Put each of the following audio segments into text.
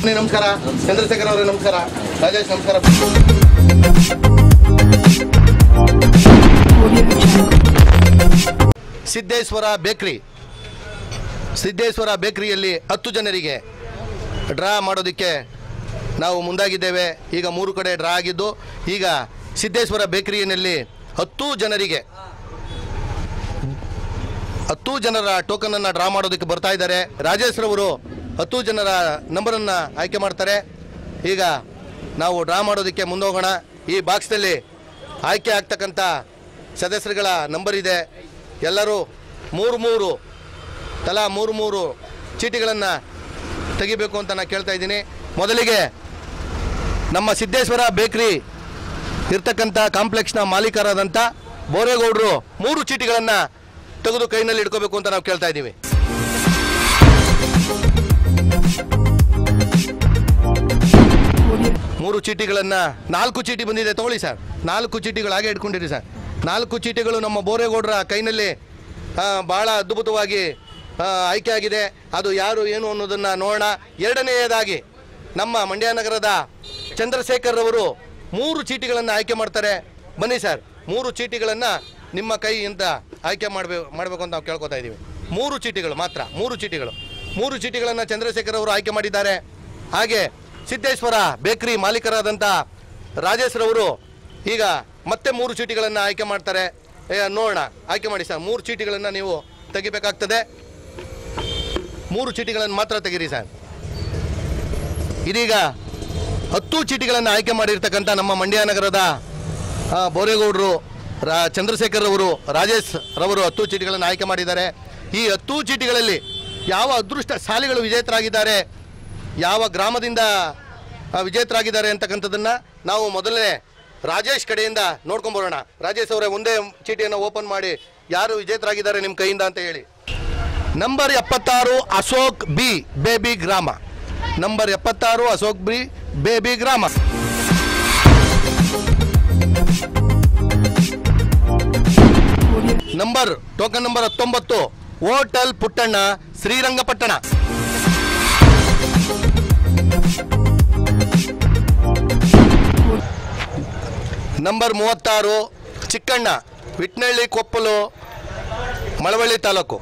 ಬನ್ನಿ, ನಮಸ್ಕಾರ ಚಂದ್ರಶೇಖರ್ ಅವರೇ ನಮಸ್ಕಾರ ರಾಜೇಶ್ ನಮಸ್ಕಾರ ಸಿದ್ದೇಶ್ವರ ಬೇಕ್ರಿ ಸಿದ್ದೇಶ್ವರ ಬೇಕ್ರಿಯಲ್ಲಿ ಹತ್ತು ಜನರಿಗೆ ಡ್ರಾ ಮಾಡೋದಕ್ಕೆ ನಾವು ಮುಂದಾಗಿದ್ದೇವೆ ಈಗ ಮೂರು ಕಡೆ ಡ್ರಾ ಆಗಿದ್ದು ಈಗ ಸಿದ್ದೇಶ್ವರ ಬೇಕರಿಯಲ್ಲಿ ಹತ್ತು ಜನರಿಗೆ ಹತ್ತು ಜನರ ಟೋಕನನ್ನು ಡ್ರಾ ಮಾಡೋದಕ್ಕೆ ಬರ್ತಾ ಇದ್ದಾರೆ ರಾಜೇಶ್ ರವರು ಹತ್ತು ಜನರ ನಂಬರನ್ನು ಆಯ್ಕೆ ಮಾಡ್ತಾರೆ ಈಗ ನಾವು ಡ್ರಾ ಮಾಡೋದಕ್ಕೆ ಮುಂದೋಗೋಣ ಈ ಬಾಕ್ಸ್ನಲ್ಲಿ ಆಯ್ಕೆ ಆಗ್ತಕ್ಕಂಥ ಸದಸ್ಯರುಗಳ ನಂಬರ್ ಇದೆ ಎಲ್ಲರೂ ಮೂರು ಮೂರು ತಲಾ ಮೂರು ಮೂರು ಚೀಟಿಗಳನ್ನು ತೆಗಿಬೇಕು ಅಂತ ನಾನು ಕೇಳ್ತಾ ಇದ್ದೀನಿ ಮೊದಲಿಗೆ ನಮ್ಮ ಸಿದ್ದೇಶ್ವರ ಬೇಕ್ರಿ ಇರ್ತಕ್ಕಂಥ ಕಾಂಪ್ಲೆಕ್ಸ್ನ ಮಾಲೀಕರಾದಂಥ ಬೋರೇಗೌಡರು ಮೂರು ಚೀಟಿಗಳನ್ನು ತೆಗೆದು ಕೈನಲ್ಲಿ ಇಟ್ಕೋಬೇಕು ಅಂತ ನಾವು ಕೇಳ್ತಾ ಇದ್ದೀವಿ ಮೂರು ಚೀಟಿಗಳನ್ನು ನಾಲ್ಕು ಚೀಟಿ ಬಂದಿದೆ ತಗೊಳ್ಳಿ ಸರ್ ನಾಲ್ಕು ಚೀಟಿಗಳು ಹಾಗೆ ಇಟ್ಕೊಂಡಿರಿ ಸರ್ ನಾಲ್ಕು ಚೀಟಿಗಳು ನಮ್ಮ ಬೋರೇಗೌಡರ ಕೈನಲ್ಲಿ ಆ, ಬಹಳ ಅದ್ಭುತವಾಗಿ ಆ, ಆಯ್ಕೆ ಆಗಿದೆ ಅದು ಯಾರು ಏನು ಅನ್ನೋದನ್ನು ನೋಡೋಣ ಎರಡನೆಯದಾಗಿ ನಮ್ಮ ಮಂಡ್ಯ ನಗರದ ಚಂದ್ರಶೇಖರ್ ಅವರು ಮೂರು ಚೀಟಿಗಳನ್ನು ಆಯ್ಕೆ ಮಾಡ್ತಾರೆ ಬನ್ನಿ ಸರ್ ಮೂರು ಚೀಟಿಗಳನ್ನು ನಿಮ್ಮ ಕೈಯಿಂದ ಆಯ್ಕೆ ಮಾಡಬೇಕು ಮಾಡಬೇಕು ಅಂತ ನಾವು ಕೇಳ್ಕೊತಾ ಇದ್ದೀವಿ ಮೂರು ಚೀಟಿಗಳು ಮಾತ್ರ ಮೂರು ಚೀಟಿಗಳು ಮೂರು ಚೀಟಿಗಳನ್ನು ಚಂದ್ರಶೇಖರ್ ಅವರು ಆಯ್ಕೆ ಮಾಡಿದ್ದಾರೆ ಹಾಗೆ ಸಿದ್ದೇಶ್ವರ ಬೇಕರಿ ಮಾಲೀಕರಾದಂಥ ರಾಜೇಶ್ ರವರು ಈಗ ಮತ್ತೆ ಮೂರು ಚೀಟಿಗಳನ್ನು ಆಯ್ಕೆ ಮಾಡ್ತಾರೆ ಏ, ನೋಡೋಣ ಆಯ್ಕೆ ಮಾಡಿ ಸರ್ ಮೂರು ಚೀಟಿಗಳನ್ನು ನೀವು ತೆಗಿಬೇಕಾಗ್ತದೆ ಮೂರು ಚೀಟಿಗಳನ್ನು ಮಾತ್ರ ತೆಗೀರಿ ಸರ್ ಇದೀಗ ಹತ್ತು ಚೀಟಿಗಳನ್ನು ಆಯ್ಕೆ ಮಾಡಿರ್ತಕ್ಕಂಥ ನಮ್ಮ ಮಂಡ್ಯ ನಗರದ ಆ, ಬೋರೇಗೌಡರು ರಾ ಚಂದ್ರಶೇಖರ್ ಅವರು ರಾಜೇಶ್ ರವರು ಹತ್ತು ಚೀಟಿಗಳನ್ನು ಆಯ್ಕೆ ಮಾಡಿದ್ದಾರೆ ಈ ಹತ್ತು ಚೀಟಿಗಳಲ್ಲಿ ಯಾವ ಅದೃಷ್ಟ ಶಾಲೆಗಳು ವಿಜೇತರಾಗಿದ್ದಾರೆ ಯಾವ ಗ್ರಾಮದಿಂದ ಆ, ವಿಜೇತರಾಗಿದ್ದಾರೆ ಅಂತಕ್ಕಂಥದ್ದನ್ನು ನಾವು ಮೊದಲನೇ ರಾಜೇಶ್ ಕಡೆಯಿಂದ ನೋಡ್ಕೊಂಬರೋಣ ರಾಜೇಶ್ ಅವರೇ ಒಂದೇ ಚೀಟಿಯನ್ನು ಓಪನ್ ಮಾಡಿ ಯಾರು ವಿಜೇತರಾಗಿದ್ದಾರೆ ನಿಮ್ಮ ಕೈಯಿಂದ ಅಂತ ಹೇಳಿ ನಂಬರ್ ಎಪ್ಪತ್ತಾರು ಅಶೋಕ್ ಬಿ ಬೇಬಿ ಗ್ರಾಮ ನಂಬರ್ ಎಪ್ಪತ್ತಾರು ಅಶೋಕ್ ಬಿ ಬೇಬಿ ಗ್ರಾಮ ನಂಬರ್ ಟೋಕನ್ ನಂಬರ್ ಹತ್ತೊಂಬತ್ತು ಹೋಟೆಲ್ ಪುಟ್ಟಣ್ಣ ಶ್ರೀರಂಗಪಟ್ಟಣ ನಂಬರ್ ಮೂವತ್ತಾರು ಚಿಕ್ಕಣ್ಣ ವಿಟ್ನಳ್ಳಿ ಕೊಪ್ಪಲು ಮಳವಳ್ಳಿ ತಾಲೂಕು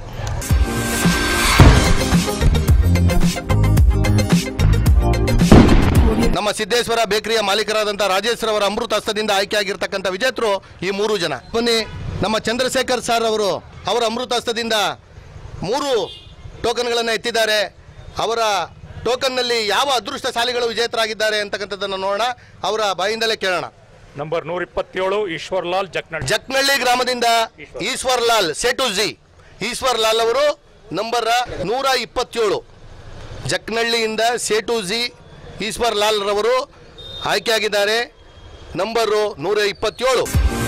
ನಮ್ಮ ಸಿದ್ದೇಶ್ವರ ಬೇಕರಿಯ ಮಾಲೀಕರಾದಂಥ ರಾಜೇಶ್ ರವರ ಅಮೃತ ಹಸ್ತದಿಂದ ಆಯ್ಕೆಯಾಗಿರ್ತಕ್ಕಂಥ ವಿಜೇತರು ಈ ಮೂರು ಜನ ಬನ್ನಿ ನಮ್ಮ ಚಂದ್ರಶೇಖರ್ ಸರ್ ಅವರು ಅವರ ಅಮೃತ ಹಸ್ತದಿಂದ ಮೂರು ಟೋಕನ್ಗಳನ್ನು ಎತ್ತಿದ್ದಾರೆ ಅವರ ಟೋಕನ್ನಲ್ಲಿ ಯಾವ ಅದೃಷ್ಟಶಾಲಿಗಳು ವಿಜೇತರಾಗಿದ್ದಾರೆ ಅಂತಕ್ಕಂಥದ್ದನ್ನು ನೋಡೋಣ ಅವರ ಬಾಯಿಂದಲೇ ಕೇಳೋಣ ನಂಬರ್ ನೂರ ಇಪ್ಪತ್ತೇಳು ಈಶ್ವರ್ ಲಾಲ್ ಜಕ್ನಳ್ಳಿ ಜಕ್ನಳ್ಳಿ ಗ್ರಾಮದಿಂದ ಈಶ್ವರ್ ಲಾಲ್ ಸೆಟುಜಿ ಈಶ್ವರ್ ಲಾಲ್ ಅವರು ನಂಬರ್ ನೂರ ಇಪ್ಪತ್ತೇಳು ಜಕ್ನಳ್ಳಿಯಿಂದ ಸೇಟುಜಿ ಈಶ್ವರ್ ಲಾಲ್ ರವರು ಆಯ್ಕೆಯಾಗಿದ್ದಾರೆ ನಂಬರು ನೂರ ಇಪ್ಪತ್ತೇಳು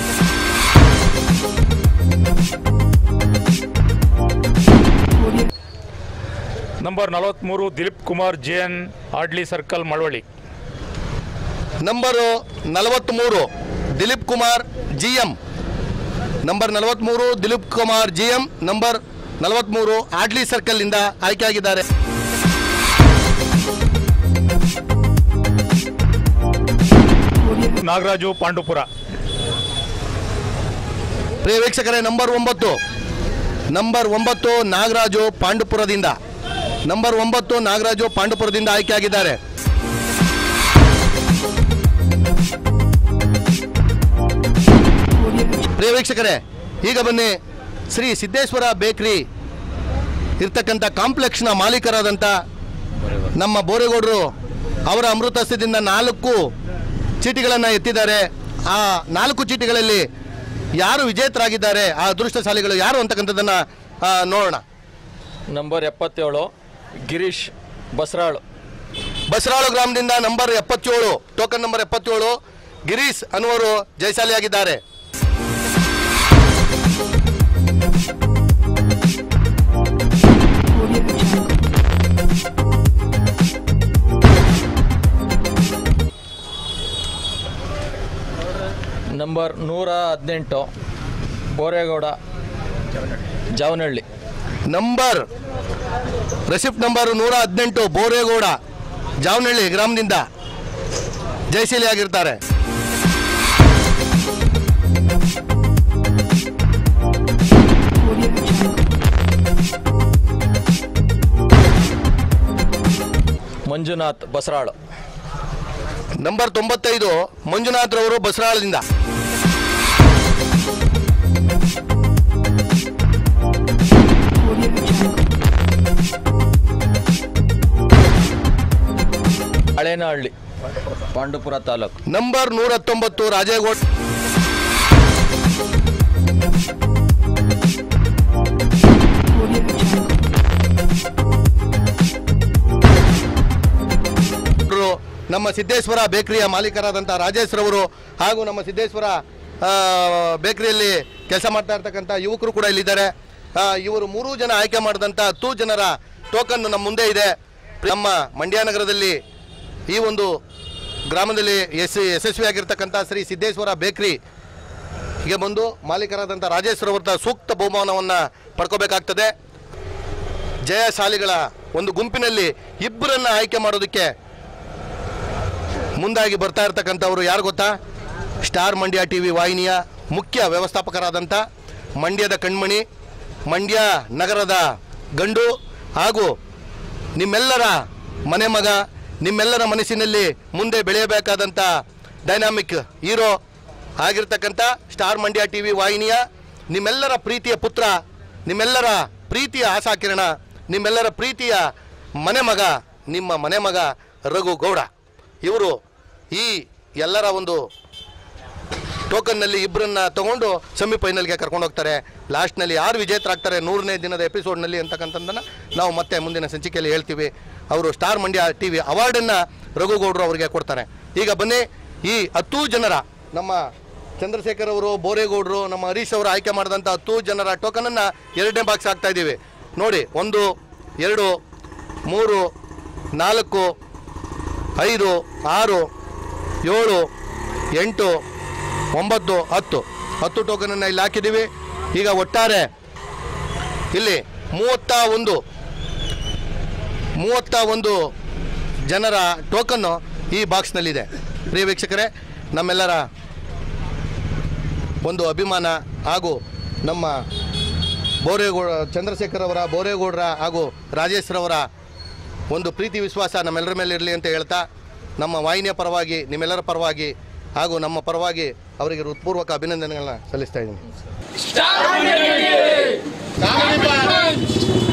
ನಂಬರ್ ನಲವತ್ತ್ಮೂರು Dilip Kumar J N Adli circle Malavalli number ನಲವತ್ತ್ಮೂರು Dilip Kumar G M number ನಲವತ್ತ್ಮೂರು Dilip Kumar G M number ನಲವತ್ತ್ಮೂರು ಆಡ್ಲಿ ಸರ್ಕಲ್ನಿಂದ ಆಯ್ಕೆಯಾಗಿದ್ದಾರೆ ನಾಗರಾಜು ಪಾಂಡುಪುರ ಪ್ರಿಯ ವೀಕ್ಷಕರೇ ನಂಬರ್ ಒಂಬತ್ತು ನಂಬರ್ ಒಂಬತ್ತು ನಾಗರಾಜು ಪಾಂಡುಪುರದಿಂದ ನಂಬರ್ ಒಂಬತ್ತು ನಾಗರಾಜು ಪಾಂಡುಪುರದಿಂದ ಆಯ್ಕೆಯಾಗಿದ್ದಾರೆ ಪ್ರಿಯ ವೀಕ್ಷಕರೇ ಈಗ ಬನ್ನಿ ಶ್ರೀ ಸಿದ್ದೇಶ್ವರ ಬೇಕರಿ ಇರ್ತಕ್ಕಂಥ ಕಾಂಪ್ಲೆಕ್ಸ್ನ ಮಾಲೀಕರಾದಂಥ ನಮ್ಮ ಬೋರೇಗೌಡರು ಅವರ ಅಮೃತಸ್ಥದಿಂದ ನಾಲ್ಕು ಚೀಟಿಗಳನ್ನು ಎತ್ತಿದ್ದಾರೆ ಆ ನಾಲ್ಕು ಚೀಟಿಗಳಲ್ಲಿ ಯಾರು ವಿಜೇತರಾಗಿದ್ದಾರೆ ಆ ಅದೃಷ್ಟಶಾಲಿಗಳು ಯಾರು ಅಂತಕ್ಕಂಥದ್ದನ್ನು ಆ, ನೋಡೋಣ ನಂಬರ್ ಎಪ್ಪತ್ತೇಳು ಗಿರೀಶ್ ಬಸರಾಳು ಬಸರಾಳು ಗ್ರಾಮದಿಂದ ನಂಬರ್ ಎಪ್ಪತ್ತೇಳು ಟೋಕನ್ ನಂಬರ್ ಎಪ್ಪತ್ತೇಳು ಗಿರೀಶ್ ಅನ್ನುವರು ಜಯಶಾಲಿಯಾಗಿದ್ದಾರೆ ನಂಬರ್ ನೂರ ಹದಿನೆಂಟು Boregowda Javanahalli number receipt number ನೂರ ಹದಿನೆಂಟು ಬೋರೇಗೌಡ ಜಾವನಹಳ್ಳಿ ಗ್ರಾಮದಿಂದ ಜಯಶೀಲಿ ಆಗಿರ್ತಾರೆ ಮಂಜುನಾಥ್ ಬಸರಾಳು ನಂಬರ್ ತೊಂಬತ್ತೈದು ಮಂಜುನಾಥ್ ರವರು ಬಸರಾಳದಿಂದ ಹಳೇನಹಳ್ಳಿ ಪಾಂಡುಪುರ ತಾಲೂಕು ನಂಬರ್ ನೂರ ಹತ್ತೊಂಬತ್ತು ರಾಜೇಗೌಡ ಅವರು ನಮ್ಮ ಸಿದ್ದೇಶ್ವರ ಬೇಕರಿಯ ಮಾಲೀಕರಾದಂಥ ರಾಜೇಶ್ ರವರು ಹಾಗೂ ನಮ್ಮ ಸಿದ್ದೇಶ್ವರ ಆ, ಬೇಕರಿಯಲ್ಲಿ ಕೆಲಸ ಮಾಡ್ತಾ ಇರ್ತಕ್ಕಂಥ ಯುವಕರು ಕೂಡ ಇಲ್ಲಿದ್ದಾರೆ ಆ, ಇವರು ಮೂರು ಜನ ಆಯ್ಕೆ ಮಾಡಿದಂಥ ಹತ್ತು ಜನರ ಟೋಕನ್ ನಮ್ಮ ಮುಂದೆ ಇದೆ ನಮ್ಮ ಮಂಡ್ಯ ನಗರದಲ್ಲಿ ಈ ಒಂದು ಗ್ರಾಮದಲ್ಲಿ ಯಶ್ ಯಶಸ್ವಿಯಾಗಿರ್ತಕ್ಕಂಥ ಶ್ರೀ ಸಿದ್ದೇಶ್ವರ ಬೇಕರಿ ಹೀಗೆ ಬಂದು ಮಾಲೀಕರಾದಂಥ ರಾಜೇಶ್ ರವರ ಸೂಕ್ತ ಬಹುಮಾನವನ್ನು ಪಡ್ಕೋಬೇಕಾಗ್ತದೆ ಜಯಶಾಲಿಗಳ ಒಂದು ಗುಂಪಿನಲ್ಲಿ ಇಬ್ಬರನ್ನ ಆಯ್ಕೆ ಮಾಡೋದಕ್ಕೆ ಮುಂದಾಗಿ ಬರ್ತಾ ಇರ್ತಕ್ಕಂಥವ್ರು ಯಾರು ಗೊತ್ತಾ ಸ್ಟಾರ್ ಮಂಡ್ಯ ಟಿ ವಿ ವಾಹಿನಿಯ ಮುಖ್ಯ ವ್ಯವಸ್ಥಾಪಕರಾದಂಥ ಮಂಡ್ಯದ ಕಣ್ಮಣಿ ಮಂಡ್ಯ ನಗರದ ಗಂಡು ಹಾಗೂ ನಿಮ್ಮೆಲ್ಲರ ಮನೆ ಮಗ ನಿಮ್ಮೆಲ್ಲರ ಮನಸ್ಸಿನಲ್ಲಿ ಮುಂದೆ ಬೆಳೆಯಬೇಕಾದಂಥ ಡೈನಾಮಿಕ್ ಹೀರೋ ಆಗಿರ್ತಕ್ಕಂಥ ಸ್ಟಾರ್ ಮಂಡ್ಯ ಟಿ ವಿ ವಾಹಿನಿಯ ನಿಮ್ಮೆಲ್ಲರ ಪ್ರೀತಿಯ ಪುತ್ರ ನಿಮ್ಮೆಲ್ಲರ ಪ್ರೀತಿಯ ಆಶಾಕಿರಣ ನಿಮ್ಮೆಲ್ಲರ ಪ್ರೀತಿಯ ಮನೆ ಮಗ ನಿಮ್ಮ ಮನೆ ಮಗ ರಘು ಗೌಡ ಇವರು ಈ ಎಲ್ಲರ ಒಂದು ಟೋಕನ್ನಲ್ಲಿ ಇಬ್ಬರನ್ನ ತಗೊಂಡು ಸೆಮಿ ಫೈನಲ್ಗೆ ಕರ್ಕೊಂಡು ಹೋಗ್ತಾರೆ ಲಾಸ್ಟ್ನಲ್ಲಿ ಯಾರು ವಿಜೇತರಾಗ್ತಾರೆ ನೂರನೇ ದಿನದ ಎಪಿಸೋಡ್ನಲ್ಲಿ ಅಂತಕ್ಕಂಥದ್ದನ್ನು ನಾವು ಮತ್ತೆ ಮುಂದಿನ ಸಂಚಿಕೆಯಲ್ಲಿ ಹೇಳ್ತೀವಿ ಅವರು ಸ್ಟಾರ್ ಮಂಡ್ಯ ಟಿ ವಿ ಅವಾರ್ಡನ್ನು ರಘುಗೌಡರು ಅವರಿಗೆ ಕೊಡ್ತಾರೆ ಈಗ ಬನ್ನಿ ಈ ಹತ್ತು ಜನರ ನಮ್ಮ ಚಂದ್ರಶೇಖರ್ ಅವರು ಬೋರೇಗೌಡರು ನಮ್ಮ ಹರೀಶ್ ಅವರು ಆಯ್ಕೆ ಮಾಡಿದಂಥ ಹತ್ತು ಜನರ ಟೋಕನನ್ನು ಎರಡನೇ ಬಾಕ್ಸ್ ಹಾಕ್ತಾ ಇದ್ದೀವಿ ನೋಡಿ ಒಂದು ಎರಡು ಮೂರು ನಾಲ್ಕು ಐದು ಆರು ಏಳು ಎಂಟು ಒಂಬತ್ತು ಹತ್ತು ಹತ್ತು ಟೋಕನನ್ನು ಇಲ್ಲಿ ಹಾಕಿದ್ದೀವಿ ಈಗ ಒಟ್ಟಾರೆ ಇಲ್ಲಿ ಮೂವತ್ತ ಒಂದು ಮೂವತ್ತ ಒಂದು ಜನರ ಟೋಕನ್ನು ಈ ಬಾಕ್ಸ್ನಲ್ಲಿದೆ ಪ್ರಿಯ ವೀಕ್ಷಕರೇ ನಮ್ಮೆಲ್ಲರ ಒಂದು ಅಭಿಮಾನ ಹಾಗೂ ನಮ್ಮ ಬೋರೇಗೌಡ ಚಂದ್ರಶೇಖರ್ ಅವರ ಬೋರೇಗೌಡರ ಹಾಗೂ ರಾಜೇಶ್ ರವರ ಒಂದು ಪ್ರೀತಿ ವಿಶ್ವಾಸ ನಮ್ಮೆಲ್ಲರ ಮೇಲೆ ಇರಲಿ ಅಂತ ಹೇಳ್ತಾ ನಮ್ಮ ವಾಹಿನಿಯ ಪರವಾಗಿ ನಿಮ್ಮೆಲ್ಲರ ಪರವಾಗಿ ಹಾಗೂ ನಮ್ಮ ಪರವಾಗಿ ಅವರಿಗೆ ಹೃತ್ಪೂರ್ವಕ ಅಭಿನಂದನೆಗಳನ್ನ ಸಲ್ಲಿಸ್ತಾ ಇದ್ದೀನಿ